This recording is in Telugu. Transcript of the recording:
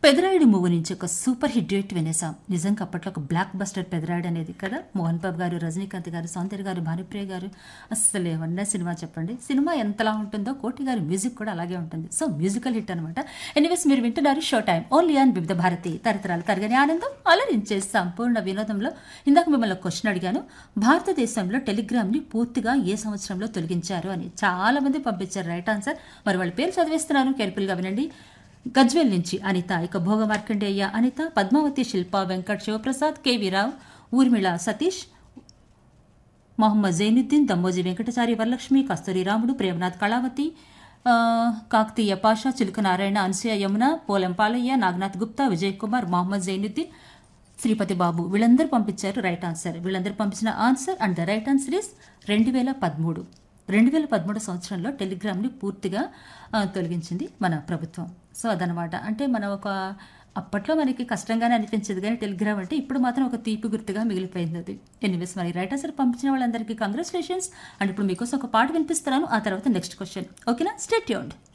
పెదరాయుడు మూవీ నుంచి ఒక సూపర్ హిట్ డ్యూట్ వినేసాం నిజంగా అప్పట్లో ఒక బ్లాక్ బస్టర్ పెదరాయుడు అనేది కదా మోహన్ బాబు గారు రజనీకాంత్ గారు సౌందర్య గారు భానుప్రియ గారు అస్సలు ఏమన్నా సినిమా చెప్పండి సినిమా ఎంతలా ఉంటుందో కోటి గారి మ్యూజిక్ కూడా అలాగే ఉంటుంది సో మ్యూజికల్ హిట్ అనమాట ఎనీవేస్ మీరు వింటున్నారు షో టైం ఓన్లీ ఆన్ వివిధ భారతి తరతరాలు తరగని ఆనందం అలరించే సంపూర్ణ వినోదంలో ఇందాక మిమ్మల్ని క్వశ్చన్ అడిగాను భారతదేశంలో టెలిగ్రామ్ని పూర్తిగా ఏ సంవత్సరంలో తొలగించారు అని చాలా మంది పంపించారు రైట్ ఆన్సర్ మరి వాళ్ళ పేరు చదివేస్తున్నాను కేర్ఫుల్గా వినండి గజ్వేల్ నుంచి అనిత ఇక భోగ మార్కండేయ అనిత పద్మావతి శిల్ప వెంకట్ శివప్రసాద్ కేవీ రావు ఊర్మిళ సతీష్ మొహమ్మద్ జైనుద్దీన్ దమ్మోజీ వెంకటచారి వరలక్ష్మి కస్తూరి రాముడు ప్రేమనాథ్ కళావతి ఆ, కాకతీయ పాషా చిలుక నారాయణ అనసూయ యమున పోలం పాలయ్య నాగనాథ్ గుప్తా విజయ్ కుమార్ మొహమ్మద్ జైనుద్దీన్ శ్రీపతి బాబు వీళ్ళందరూ పంపించారు రైట్ ఆన్సర్ వీళ్ళందరూ పంపించిన answer and the right answer is రెండు వేల పదమూడు రెండు వేల పదమూడు సంవత్సరంలో టెలిగ్రామ్ని పూర్తిగా ఆ, తొలగించింది మన ప్రభుత్వం సో అదనమాట అంటే మనం ఒక అప్పట్లో మనకి కష్టంగానే అనిపించేది కానీ టెలిగ్రామ్ అంటే ఇప్పుడు మాత్రం ఒక తీపి గుర్తుగా మిగిలిపోయింది అది ఎనీవేస్ మరి రైట్ ఆన్సర్ పంపించిన వాళ్ళందరికీ కంగ్రాచులేషన్స్ అండ్ ఇప్పుడు మీకోసం ఒక పాట వినిపిస్తున్నాను ఆ తర్వాత నెక్స్ట్ క్వశ్చన్ ఓకేనా స్టేట్ యూన్డ్